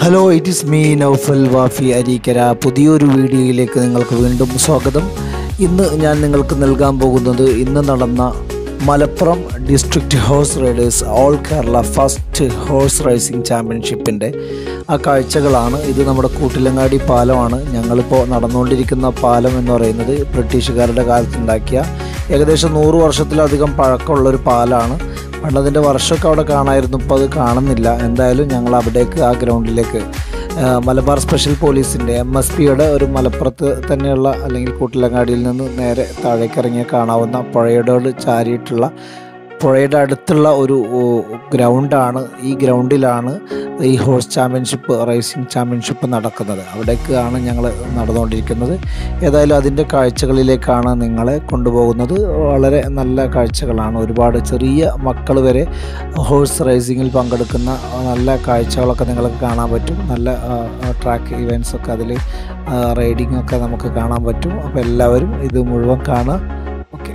hello it is me Naufal Wafi Areekkara പുതിയൊരു വീഡിയോയിലേക്ക് നിങ്ങൾക്ക് വീണ്ടും സ്വാഗതം ഇന്ന് ഞാൻ നിങ്ങൾക്ക് നൽകാൻ പോകുന്നത് ഇന്ന് നടന്ന Malappuram district horse riders all Kerala first horse rising ചാമ്പ്യൻഷിപ്പിൻ്റെ ആ കാഴ്ചകളാണ് ഇത് നമ്മുടെ കൂട്ടിലങ്ങാടി പാലമാണ് ഞങ്ങളിപ്പോൾ നടന്നുകൊണ്ടിരിക്കുന്ന പാലം എന്ന് പറയുന്നത് ബ്രിട്ടീഷുകാരുടെ കാലത്തുണ്ടാക്കിയ ഏകദേശം നൂറ് വർഷത്തിലധികം പഴക്കമുള്ളൊരു പാലമാണ് പണ്ടതിൻ്റെ വർഷമൊക്കെ അവിടെ കാണായിരുന്നു ഇപ്പോൾ അത് കാണുന്നില്ല എന്തായാലും ഞങ്ങൾ അവിടേക്ക് ആ ഗ്രൗണ്ടിലേക്ക് ആ, മലബാർ സ്പെഷ്യൽ പോലീസിൻ്റെ എം എസ് പിയുടെ ഒരു മലപ്പുറത്ത് തന്നെയുള്ള അല്ലെങ്കിൽ കൂട്ടിലങ്ങാടിയിൽ നിന്ന് നേരെ താഴേക്ക് ഇറങ്ങിയാൽ കാണാവുന്ന പുഴയോട് ചാരിയിട്ടുള്ള പുഴയുടെ അടുത്തുള്ള ഒരു ഓ, ഗ്രൗണ്ടാണ് ഈ ഗ്രൗണ്ടിലാണ് ഈ ഹോഴ്സ് ചാമ്പ്യൻഷിപ്പ് റേസിംഗ് ചാമ്പ്യൻഷിപ്പ് നടക്കുന്നത് അവിടേക്കാണ് ഞങ്ങൾ നടന്നുകൊണ്ടിരിക്കുന്നത് ഏതായാലും അതിൻ്റെ കാഴ്ചകളിലേക്കാണ് നിങ്ങളെ കൊണ്ടുപോകുന്നത് വളരെ നല്ല കാഴ്ചകളാണ് ഒരുപാട് ചെറിയ മക്കൾ വരെ ഹോഴ്സ് റേസിങ്ങിൽ പങ്കെടുക്കുന്ന നല്ല കാഴ്ചകളൊക്കെ നിങ്ങൾക്ക് കാണാൻ പറ്റും നല്ല ട്രാക്ക് ഇവൻറ്റ്സ് ഒക്കെ അതിൽ റൈഡിംഗ് ഒക്കെ നമുക്ക് കാണാൻ പറ്റും അപ്പോൾ എല്ലാവരും ഇത് മുഴുവൻ കാണുക ഓക്കെ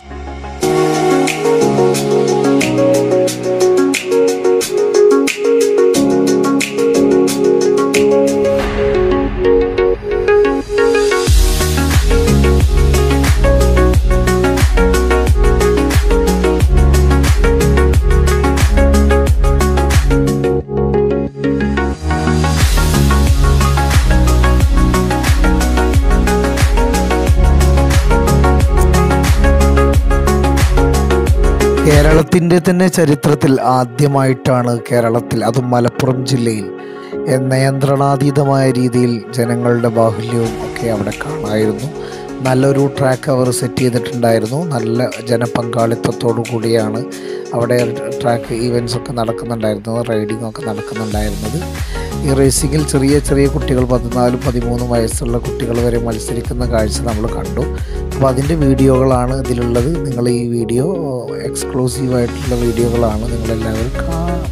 കേരളത്തിൻ്റെ തന്നെ ചരിത്രത്തിൽ ആദ്യമായിട്ടാണ് കേരളത്തിൽ അതും മലപ്പുറം ജില്ലയിൽ എ, നിയന്ത്രണാതീതമായ രീതിയിൽ ജനങ്ങളുടെ ബാഹുല്യവും ഒക്കെ അവിടെ കാണായിരുന്നു നല്ലൊരു ട്രാക്ക് അവർ സെറ്റ് ചെയ്തിട്ടുണ്ടായിരുന്നു നല്ല ജനപങ്കാളിത്തത്തോടു കൂടിയാണ് അവിടെ ട്രാക്ക് ഈവൻറ്റ്സ് ഒക്കെ നടക്കുന്നുണ്ടായിരുന്നത് റൈഡിംഗ് ഒക്കെ നടക്കുന്നുണ്ടായിരുന്നത് ഈ റേസിങ്ങിൽ ചെറിയ ചെറിയ കുട്ടികൾ പതിനാലും പതിമൂന്നും വയസ്സുള്ള കുട്ടികൾ വരെ മത്സരിക്കുന്ന കാഴ്ച നമ്മൾ കണ്ടു അപ്പോൾ അതിൻ്റെ വീഡിയോകളാണ് ഇതിലുള്ളത് നിങ്ങൾ ഈ വീഡിയോ എക്സ്ക്ലൂസീവ് ആയിട്ടുള്ള വീഡിയോകളാണ് നിങ്ങളെല്ലാവരും കാണുന്നത്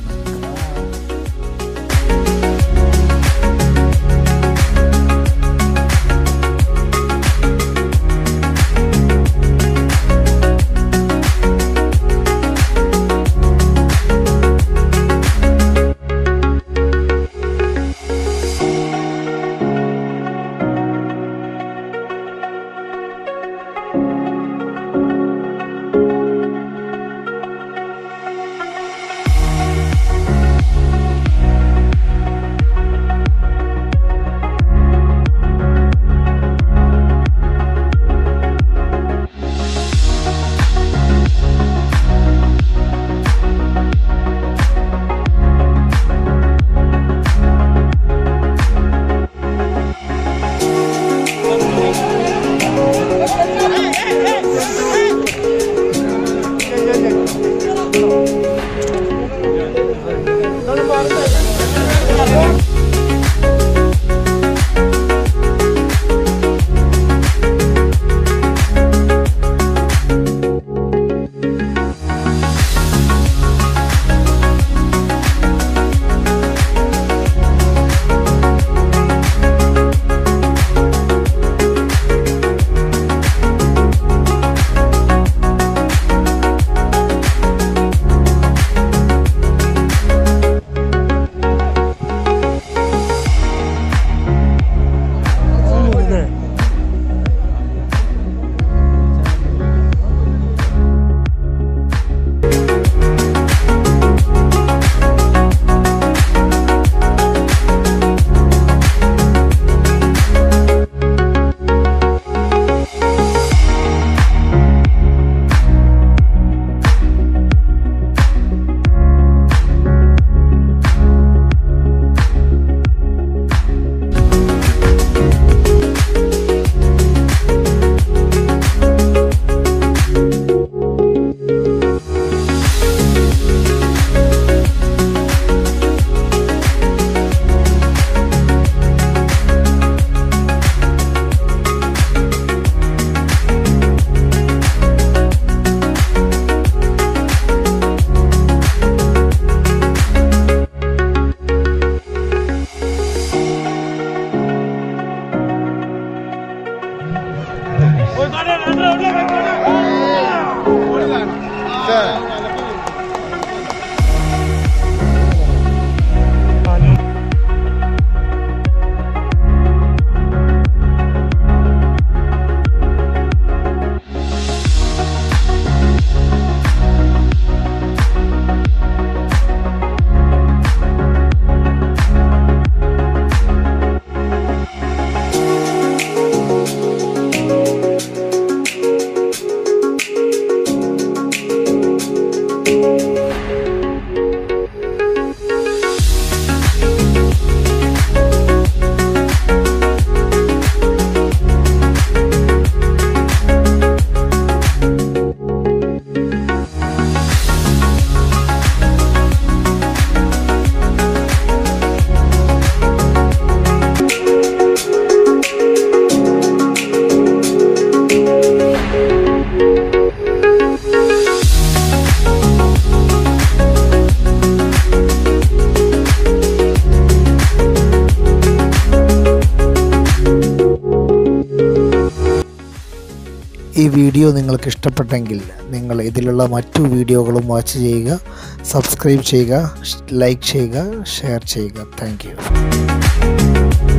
ഈ വീഡിയോ നിങ്ങൾക്ക് ഇഷ്ടപ്പെട്ടെങ്കിൽ നിങ്ങൾ ഇതിലുള്ള മറ്റു വീഡിയോകളും വാച്ച് ചെയ്യുക സബ്സ്ക്രൈബ് ചെയ്യുക ലൈക്ക് ചെയ്യുക ഷെയർ ചെയ്യുക താങ്ക്